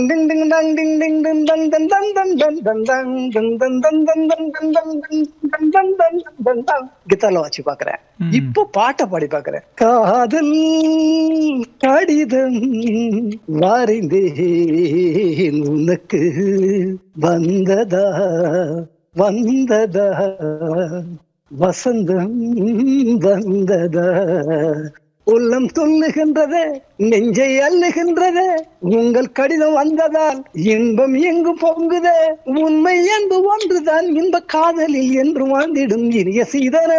டிங் டிங் டங் டிங் டிங் டிங் டங் டங் டங் டங் டங் டங் டங் டங் டங் டங் டங் டங் டங் டங் டங் டங் டங் டங் டங் கித்தார்ல வச்சு பாக்குறேன் ம். இப்போ பாட்டை பாடி பாக்குறேன் காதல் கடிதம் வரைந்தேன் உனக்கு வந்ததா வந்ததா வசந்தம் வந்ததா உள்ளம் துள்ளுகின்றது நெஞ்சை அள்ளுகின்றது உங்கள் கடிதம் வந்ததால் இன்பம் எங்கு பொங்குதே உண்மை என்பது ஒன்றுதான் இன்ப காதலில் என்று வாழ்ந்திடும் இனிய சீதன